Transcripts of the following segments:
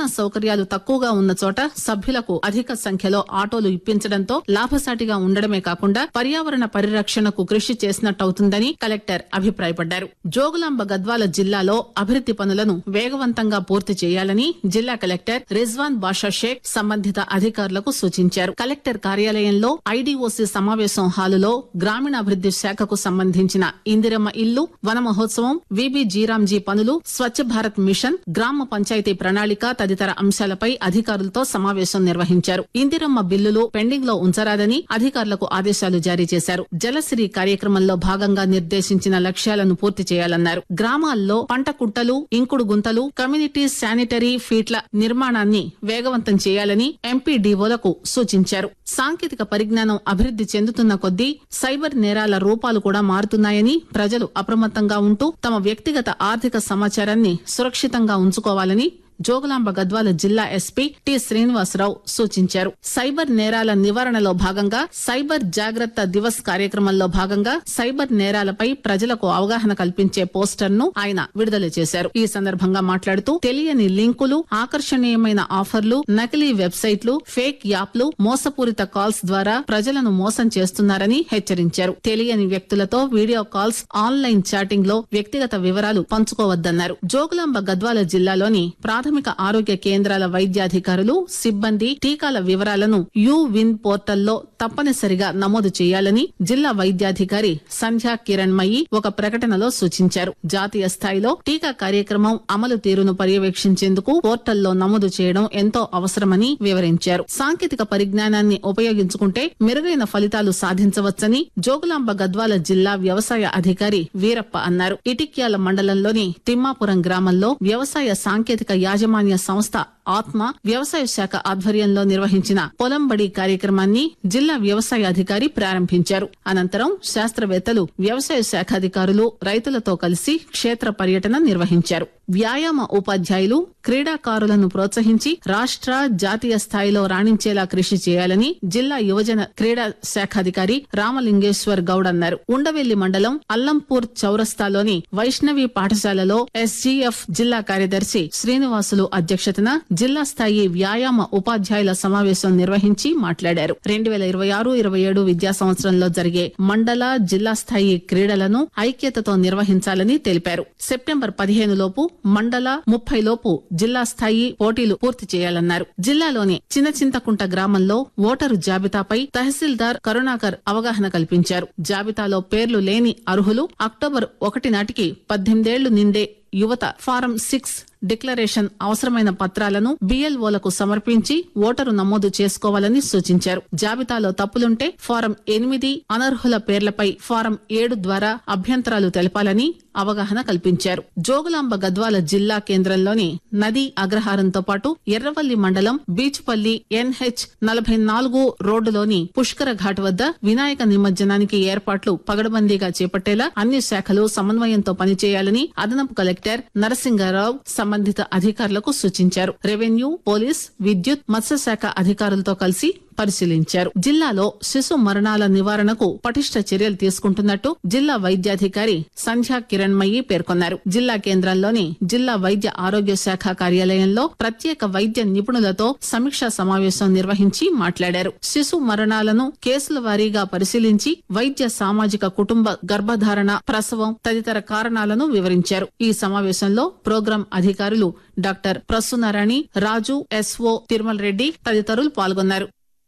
రవాణా సౌకర్యాలు తక్కువగా ఉన్న చోట సభ్యులకు అధిక సంఖ్యలో ఆటోలు ఇప్పించడంతో లాభసాటిగా ఉండడమే కాకుండా పర్యావరణ పరిరక్షణకు కృషి చేసినట్టవుతుందని కలెక్టర్ అభిప్రాయపడ్డారు జోగులాంబ గద్వాల జిల్లాలో అభివృద్ది పనులను వేగవంతంగా పూర్తి చేయాలని జిల్లా కలెక్టర్ రిజ్వాన్ బాషా షేక్ సంబంధిత అధికారులకు సూచించారు కలెక్టర్ కార్యాలయంలో ఐడీఓసీ సమావేశం హాలులో గ్రామీణాభివృద్ది శాఖకు సంబంధించిన ఇందిరమ్మ ఇల్లు వన మహోత్సవం విబి జీరాంజీ పనులు స్వచ్ఛ భారత్ మిషన్ గ్రామ పంచాయతీ ప్రణాళిక తదితర అంశాలపై అధికారులతో సమావేశం నిర్వహించారు ఇందిరమ్మ బిల్లులు పెండింగ్ లో ఉంచరాదని అధికారులకు ఆదేశాలు జారీ చేశారు జలసిరి కార్యక్రమంలో భాగంగా నిర్దేశించిన లక్ష్యాలను పూర్తి చేయాలన్నారు గ్రామాల్లో పంట కుట్టలు ఇంకుడు గుంతలు కమ్యూనిటీ శానిటరీ ఫీట్ల నిర్మాణాన్ని వేగవంతం చేయాలని ఎంపీడీఓలకు సూచించారు సాంకేతిక పరిజ్ఞానం అభివృద్ది చెందుతున్న కొద్దీ సైబర్ నేరాల రూపాలు కూడా మారుతున్నాయని ప్రజలు అప్రమత్తంగా ఉంటూ తమ వ్యక్తిగత ఆర్థిక సమాచారాన్ని సురక్షితంగా ఉంచుకోవాలని జోగులాంబ గద్వాల జిల్లా ఎస్పీ టి శ్రీనివాసరావు సూచించారు సైబర్ నేరాల నివారణలో భాగంగా సైబర్ జాగ్రత్త దివస్ కార్యక్రమంలో భాగంగా సైబర్ నేరాలపై ప్రజలకు అవగాహన కల్పించే పోస్టర్ ను ఆయన విడుదల చేశారు ఈ సందర్భంగా మాట్లాడుతూ తెలియని లింకులు ఆకర్షణీయమైన ఆఫర్లు నకిలీ వెబ్సైట్లు ఫేక్ యాప్లు మోసపూరిత కాల్స్ ద్వారా ప్రజలను మోసం చేస్తున్నారని హెచ్చరించారు తెలియని వ్యక్తులతో వీడియో కాల్స్ ఆన్లైన్ చాటింగ్ లో వ్యక్తిగత వివరాలు పంచుకోవద్దన్నారు జోగులాంబ గద్వాల జిల్లాలోని ప్రాథమిక ఆరోగ్య కేంద్రాల వైద్యాధికారులు సిబ్బంది టీకాల వివరాలను యూ విన్ పోర్టల్లో తప్పనిసరిగా నమోదు చేయాలని జిల్లా వైద్యాధికారి సంధ్యా కిరణ్మయి ఒక ప్రకటనలో సూచించారు జాతీయ స్థాయిలో టీకా కార్యక్రమం అమలు తీరును పర్యవేక్షించేందుకు పోర్టల్లో నమోదు చేయడం ఎంతో అవసరమని వివరించారు సాంకేతిక పరిజ్ఞానాన్ని ఉపయోగించుకుంటే మెరుగైన ఫలితాలు సాధించవచ్చని జోగులాంబ గద్వాల జిల్లా వ్యవసాయ అధికారి వీరప్ప అన్నారు ఇటిక్యాల మండలంలోని తిమ్మాపురం గ్రామంలో వ్యవసాయ సాంకేతిక యాజమాన్య సంస్థ ఆత్మ వ్యవసాయ శాఖ ఆధ్వర్యంలో నిర్వహించిన పొలంబడి కార్యక్రమాన్ని జిల్లా వ్యవసాయ అధికారి ప్రారంభించారు అనంతరం శాస్త్రవేత్తలు వ్యవసాయ శాఖ అధికారులు రైతులతో కలిసి క్షేత్ర పర్యటన నిర్వహించారు వ్యాయామ ఉపాధ్యాయులు క్రీడాకారులను ప్రోత్సహించి రాష్ట్ర జాతీయ స్థాయిలో రాణించేలా కృషి చేయాలని జిల్లా యువజన క్రీడా శాఖాధికారి రామలింగేశ్వర్ గౌడ్ అన్నారు ఉండవెల్లి మండలం అల్లంపూర్ చౌరస్తాలోని వైష్ణవి పాఠశాలలో ఎస్జీఎఫ్ జిల్లా కార్యదర్శి శ్రీనివాసులు అధ్యక్షతన జిల్లా స్థాయి వ్యాయామ ఉపాధ్యాయుల సమావేశం నిర్వహించి మాట్లాడారు రెండు వేల ఇరవై ఆరు ఇరవై ఏడు విద్యా సంవత్సరంలో జరిగే మండల జిల్లా స్థాయి క్రీడలను ఐక్యతతో నిర్వహించాలని తెలిపారు సెప్టెంబర్ పదిహేను లోపు మండల ముప్పై లోపు జిల్లా స్థాయి పోటీలు పూర్తి చేయాలన్నారు జిల్లాలోని చిన్న చింతకుంట గ్రామంలో ఓటరు జాబితాపై తహసీల్దార్ కరుణాకర్ అవగాహన కల్పించారు జాబితాలో పేర్లు లేని అర్హులు అక్టోబర్ ఒకటి నాటికి పద్దెనిమిదేళ్లు నిండే యువత ఫారం సిక్స్ డిక్లరేషన్ అవసరమైన పత్రాలను బిఎల్ఓలకు సమర్పించి ఓటరు నమోదు చేసుకోవాలని సూచించారు జాబితాలో తప్పులుంటే ఫారం ఎనిమిది అనర్హుల పేర్లపై ఫారం ఏడు ద్వారా అభ్యంతరాలు తెలపాలని అవగాహన కల్పించారు జోగులాంబ గద్వాల జిల్లా కేంద్రంలోని నదీ అగ్రహారంతో పాటు ఎర్రవల్లి మండలం బీచ్పల్లి ఎన్హెచ్ నలభై నాలుగు రోడ్డులోని పుష్కర ఘాట్ వద్ద వినాయక నిమజ్జనానికి ఏర్పాట్లు పగడబందీగా చేపట్టేలా అన్ని శాఖలు సమన్వయంతో పనిచేయాలని అదనపు కలెక్టర్ నరసింగారావు సంబంధిత అధికారులకు సూచించారు రెవెన్యూ పోలీస్ విద్యుత్ మత్స్యశాఖ అధికారులతో కలిసి పరిశీలించారు జిల్లాలో శిశు మరణాల నివారణకు పటిష్ట చర్యలు తీసుకుంటున్నట్టు జిల్లా వైద్యాధికారి సంధ్యా కిరణ్మయి పేర్కొన్నారు జిల్లా కేంద్రంలోని జిల్లా వైద్య ఆరోగ్య శాఖ కార్యాలయంలో ప్రత్యేక వైద్య నిపుణులతో సమీక్షా సమావేశం నిర్వహించి మాట్లాడారు శిశు మరణాలను కేసుల వారీగా పరిశీలించి వైద్య సామాజిక కుటుంబ గర్భధారణ ప్రసవం తదితర కారణాలను వివరించారు ఈ సమావేశంలో ప్రోగ్రాం అధికారులు డాక్టర్ ప్రసూనారాణి రాజు ఎస్ఓ తిరుమల రెడ్డి తదితరులు పాల్గొన్నారు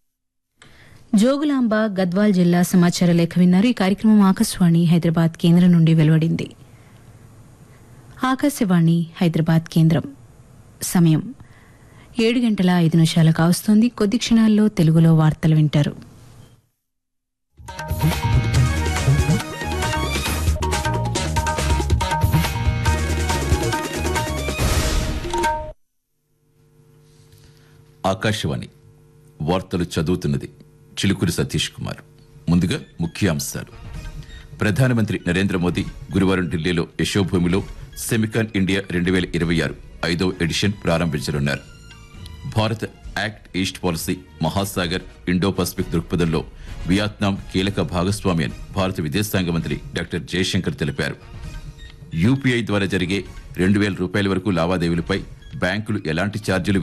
జోగులాంబ గద్వాల్ జిల్లా సమాచార లేఖ విన్నారు ఈ కార్యక్రమం ఆకాశవాణి హైదరాబాద్ కేంద్రం నుండి వెలువడింది ఆకాశవాణి హైదరాబాద్ కేంద్రం సమయం ఏడు గంటల ఐదు నిమిషాలు కావస్తోంది కొద్ది క్షణాల్లో తెలుగులో వార్తలు వింటారు ఆకాశవాణి వార్తలు చదువుతున్నది చిలుకూరి సతీష్ కుమార్ ముందుగా ముఖ్యాంశాలు ప్రధానమంత్రి నరేంద్ర మోదీ గురువారం ఢిల్లీలో యశోభూమిలో సెమికాన్ ఇండియా రెండు వేల ఇరవై ఆరు ఐదవ ఎడిషన్ ప్రారంభించనున్నారు Bharat act east policy Mahasagar Indo Pacific దృక్పథంలో వియత్నాం కీలక భాగస్వామి అని భారత విదేశాంగ మంత్రి డాక్టర్ జయశంకర్ తెలిపారు యూపీఐ ద్వారా జరిగే రెండు వేల రూపాయల వరకు లావాదేవీలపై బ్యాంకులు ఎలాంటి ఛార్జీలు